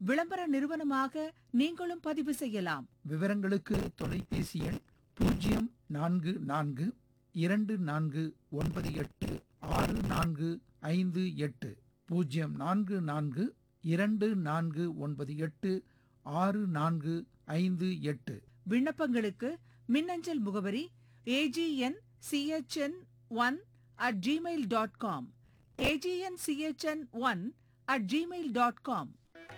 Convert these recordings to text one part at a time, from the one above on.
விளம்பர நிறுவனமாக நீங்களும் பதிவு செய்யலாம் விவரங்களுக்கு தொலைபேசி எண் பூஜ்ஜியம் நான்கு நான்கு இரண்டு நான்கு ஒன்பது எட்டு ஆறு நான்கு ஐந்து எட்டு பூஜ்ஜியம் நான்கு நான்கு இரண்டு நான்கு ஒன்பது எட்டு ஆறு நான்கு ஐந்து எட்டு விண்ணப்பங்களுக்கு மின்னஞ்சல் முகவரி AGN CHN one at Gmail dot com AGN CHN one at Gmail dot com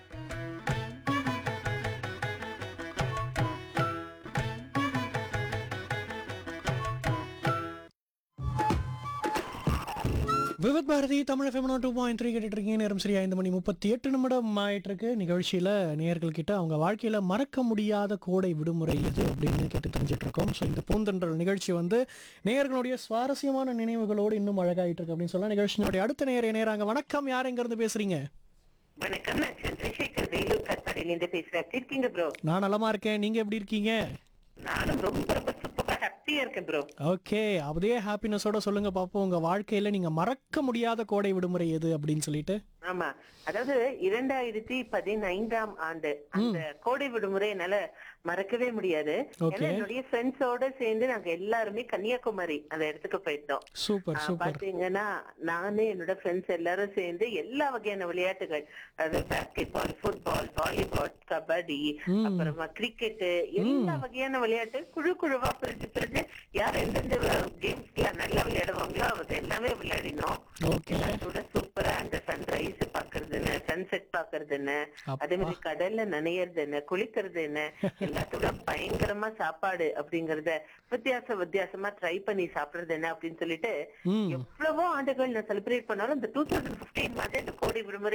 Vividh Bharati Tamil FM two point three கேட்டுட்டு இருக்கீங்க நேரம் சரியா ஐந்து மணி முப்பத்தி எட்டு நிமிடம் ஆயிட்டு இருக்கு நிகழ்ச்சியில் நேயர்கள் கிட்ட அவங்க வாழ்க்கையில் மறக்க முடியாத கோடை விடுமுறை எது அப்படின்னு கேட்டு தெரிஞ்சிட்டு இருக்கோம் ஸோ இந்த பூந்தன்றல் நிகழ்ச்சி வந்து நேயர்களுடைய சுவாரஸ்யமான நினைவுகளோடு இன்னும் அழகாயிட்டு இருக்கு அப்படின்னு சொல்லலாம் நிகழ்ச்சியினுடைய அடுத்த நேர நேராங்க வணக்கம் யார் எங்க இருந்து பேசுறீங்க வணக்கம் நான் சந்திரசேகர் வேலூர் கட்பாடியிலிருந்து பேசுறேன் எப்படி இருக்கீங்க ப்ரோ நான் நலமா இருக்கேன் நீங்க எப்படி இருக்கீங்க நானும் ரொம்ப ரொம்ப சூப்பரா ஹாப்பியா இருக்கேன் ப்ரோ ஓகே அப்படியே ஹாப்பினஸோட சொல்லுங்க பாப்போம் உங்க வாழ்க்கையில நீங்க மறக்க முடியாத கோடை விடுமுறை எது அப்படின்னு சொல்லிட்டு ஆமா அதாவது இரண்டாயிரத்தி பதினைந்தாம் ஆண்டு அந்த கோடை விடுமுறை என்னால மறக்கவே முடியாது Okay. ஏன்னா என்னுடைய ஃப்ரெண்ட்ஸோட சேர்ந்து நாங்க எல்லாருமே கன்னியாகுமரி அந்த இடத்துக்கு போயிருந்தோம் சூப்பர் ஆஹ் சூப்பர் பாத்தீங்கன்னா நானு என்னோட ஃப்ரெண்ட்ஸ் எல்லாரும் சேர்ந்து எல்லா வகையான விளையாட்டுகள் அது basketball football volleyball kabaddi அப்புறமா கிரிக்கெட் எல்லா வகையான விளையாட்டு குழு குழுவா பிரிச்சு பிரிச்சு யார் எந்தெந்த கேம்ஸ்ல நல்லா விளையாடுவாங்களோ அவங்க எல்லாமே விளையாடினோம் ஓகே எல்லாத்தோட சூப்பரா அந்த சன்ரைஸ் பாக்குறதுன்னு சன்செட் பாக்குறதுன்னு அப்பா. அதே மாதிரி கடல்ல நனையறது என்ன குளிக்கிறது என்ன எல்லாத்தோட பயங்கரமா சாப்பாடு அப்படிங்கறத வித்தியாச வித்தியாசமா ட்ரை பண்ணி சாப்பிடுறது என்ன அப்படின்னு சொல்லிட்டு ம் எவ்வளவோ ஆண்டுகள் நான் செலிப்ரேட் பண்ணாலும் இந்த டூ தௌசண்ட் பிப்டீன் மாதிரி இந்த கோடை விடுமுறை